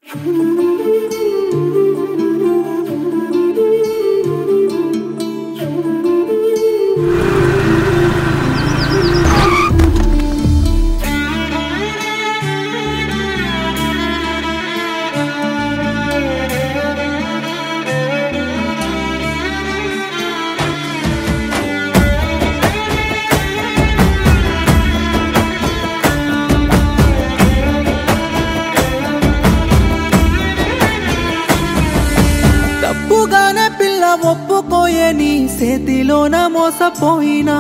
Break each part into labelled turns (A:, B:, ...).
A: తప్పుగానే పిల్ల ఒప్పుకోయే నీ చేతిలోన మోసపోయినా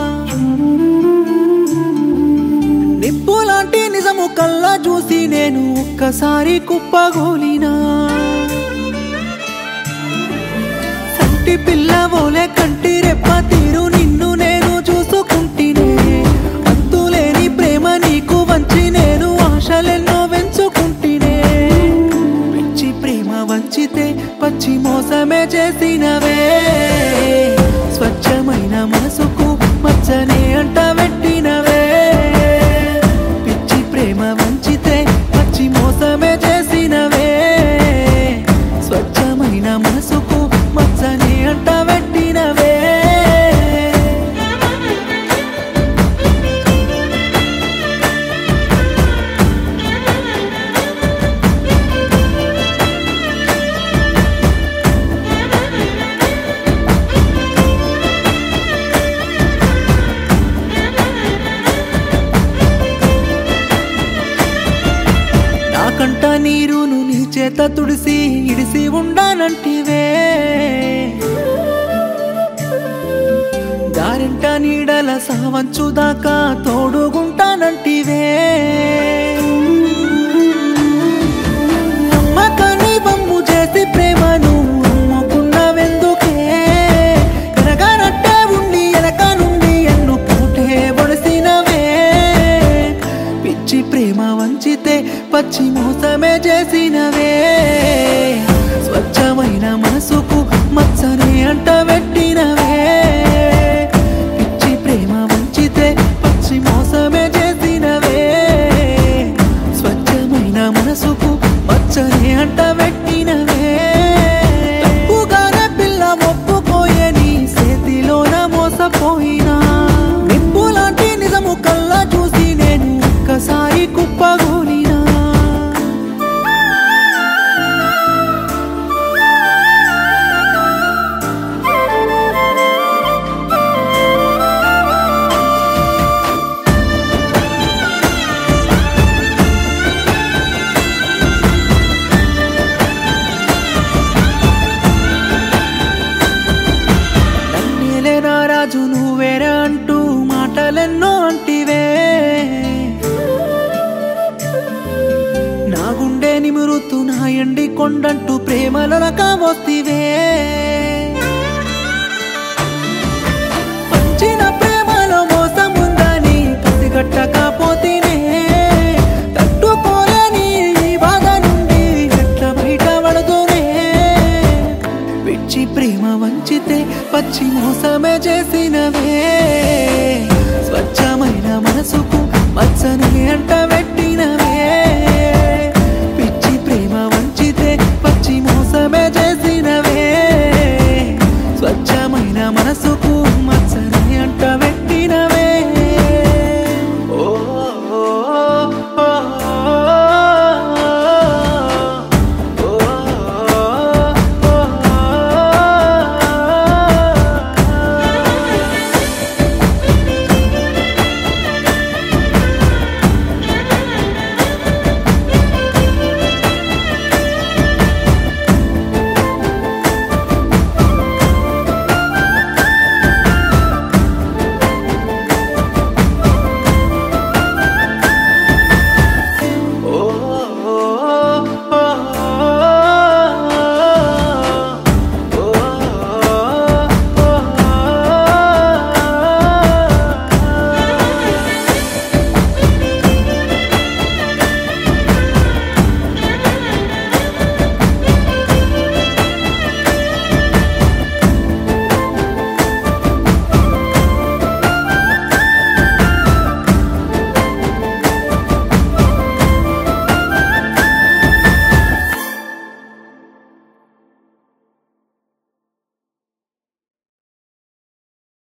A: నిప్పు లాంటి నిజము కల్లా చూసి నేను ఒక్కసారి కుప్పగోలినా కంటి పిల్ల ఓలే కంటి రెప్ప తీరు నిన్ను నేను చూసుకుంటేనే అంతులేని ప్రేమ నీకు వంచి నేను ఆశలెన్నో పెంచుకుంటేనే పిచ్చి ప్రేమ వంచితే పచ్చి మోసమే చేసినవే స్వచ్ఛమైన మనసుకు మచ్చనే అంట పెట్టినవే పిచ్చి ప్రేమ వంచితే పచ్చి మోసమే చేసినవే స్వచ్ఛమైన మనసుకు మచ్చనే అంట పెట్టినవే నాకంట నీరును నీ చేత తుడిసి ఇడిసి ఉండానంటివే దారింట నీడల సావంచు దాకా తోడుగుంటానంటివే నమ్మకాన్ని వమ్ము చేసి ప్రేమను అమ్ముకున్నవెందుకే ఎనగానట్టే ఉండి ఎనక నుండి ఎన్ను పూటే ఒడిసినవే పిచ్చి ప్రేమ వంచితే పచ్చి మోసమే చేసినవే స్వచ్ఛమైన మనసుకు మచ్చని అంట పెట్టినవే పిచ్చి ప్రేమ వంచితే పచ్చి మోసమే చేసినవే స్వచ్ఛమైన మనసుకు మచ్చని అంట పెట్టినవే తప్పుగానే పిల్ల ఒప్పుకోయే నీ చేతిలోన మోసపోయినా నిప్పు లాంటి నిజము కల్లా చూసి నేను ఒక్కసారి కుప్పగోలినా నన్నేలే నా రాజు నువ్వేరే అంటూ మాటలెన్నో అంటివే నా గుండె నిమురుతూ నా ఎండి కొండంటూ ప్రేమలో కావొస్తివే పంచిన ప్రేమలో మోసముందని పసిగట్టకపోతేనే తట్టుకోలేని ఈ బాధ నుండి ఎట్లా బయట పడదునే పిచ్చి ప్రేమ వంచితే పచ్చి మోసమే చేసినవే స్వచ్ఛమైన మనసుకు మచ్చని అంట